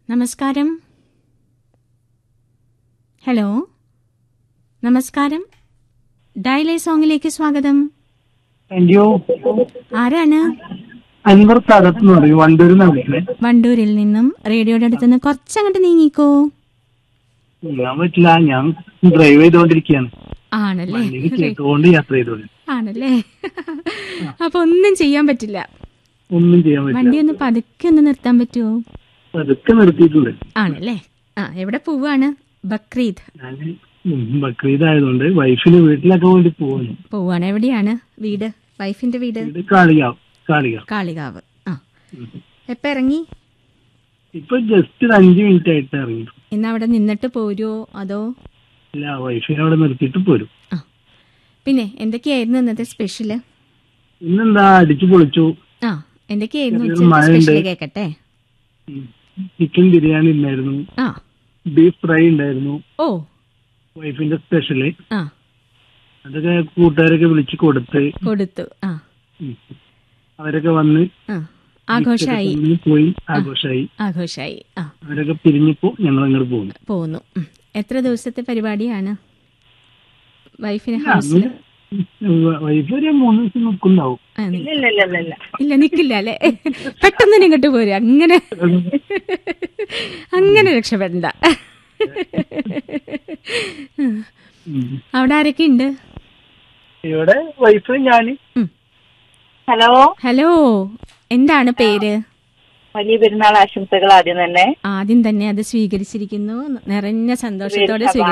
നമസ്കാരം ഹലോ നമസ്കാരം ഡയലേ സോങ്ങിലേക്ക് സ്വാഗതം താങ്ക് യു ആരാണ് അൻവർ തകത്ത് എന്ന് പറയും വണ്ടൂരിൽ നിന്നാണ് വിളിക്കുന്നത് വണ്ടൂരിൽ നിന്നും റേഡിയോയുടെ അടുത്തുനിന്ന് കുറച്ചങ്ങോട്ട് നീങ്ങിക്കോ ഞാൻ പറ്റില്ല ഞാൻ ഡ്രൈവ് ചെയ്തുകൊണ്ടിരിക്കുകയാണ് ആണല്ലേ വണ്ടിയിൽ കേട്ടുകൊണ്ട് യാത്ര ചെയ്തോണ്ട് ആണല്ലേ അപ്പൊ ഒന്നും ചെയ്യാൻ പറ്റില്ല ഒന്നും ചെയ്യാൻ പറ്റില്ല വണ്ടി ഒന്ന് പതുക്കെ ഒന്ന് നിർത്താൻ പറ്റുമോ അതൊക്കെ നിർത്തിയിട്ടുണ്ട് ആണല്ലേ ആ എവിടെ പോവാണ് ബക്രീദ് ഞാൻ ബക്രീദ് ആയതുകൊണ്ട് വൈഫിന് വീട്ടിലൊക്കെ വേണ്ടി പോകുന്നു പോവാണ് എവിടെയാണ് വീട് വൈഫിന്റെ വീട് ഇത് കാളികാവ് കാളികാവ് കാളികാവ് ആ എപ്പ ഇറങ്ങി ഇപ്പൊ ജസ്റ്റ് ഒരു അഞ്ച് മിനിറ്റ് ആയിട്ട് ഇറങ്ങി ഇന്ന് അവിടെ നിന്നിട്ട് പോരുമോ അതോ ഇല്ല വൈഫിനെ അവിടെ നിർത്തിയിട്ട് പോരും ആ പിന്നെ എന്തൊക്കെയായിരുന്നു ഇന്നത്തെ സ്പെഷ്യല് ഇന്നെന്താ അടിച്ചു പൊളിച്ചു ആ എന്തൊക്കെയായിരുന്നു ചെറിയൊരു ഉച്ചത്തെ മഴയുണ്ട്. സ്പെഷ്യൽ കേക്കട്ടെ ചിക്കൻ ബിരിയാണി ഉണ്ടായിരുന്നു ആ ബീഫ് ഫ്രൈ ഉണ്ടായിരുന്നു ഓ വൈഫിന്റെ സ്പെഷ്യല് ആ അതൊക്കെ കൂട്ടുകാരൊക്കെ വിളിച്ച് കൊടുത്ത് കൊടുത്തു ആ ഉം. അവരൊക്കെ വന്ന് ആ ആഘോഷായി ഇതൊക്കെ പോയി ആഘോഷമായി ആഘോഷായി ആ അവരൊക്കെ പിരിഞ്ഞപ്പോ ഞങ്ങൾ അങ്ങോട്ട് പോകുന്നു പോകുന്നു ഉം. എത്ര ദിവസത്തെ പരിപാടിയാണ് വൈഫിന് ഹൗസിൽ വൈഫ് ഒരു മൂന്ന് ദിവസം നിൽക്കുന്നുണ്ടാവും ഇല്ല നിക്കില്ല അല്ലെ പെട്ടെന്ന് തന്നെ ഇങ്ങോട്ട് പോരും അങ്ങനെ അങ്ങനെ രക്ഷപ്പെടണ്ട ഉം. അവിടെ ആരൊക്കെ ഉണ്ട് ഇവിടെ വൈഫ് ഞാന് ഹലോ ഹലോ എന്താണ് പേര് വലിയ പെരുന്നാൾ ആശംസകൾ ആദ്യം തന്നെ ആദ്യം തന്നെ അത് സ്വീകരിച്ചിരിക്കുന്നു നിറഞ്ഞ സന്തോഷത്തോടെ സ്വീകരിച്ചു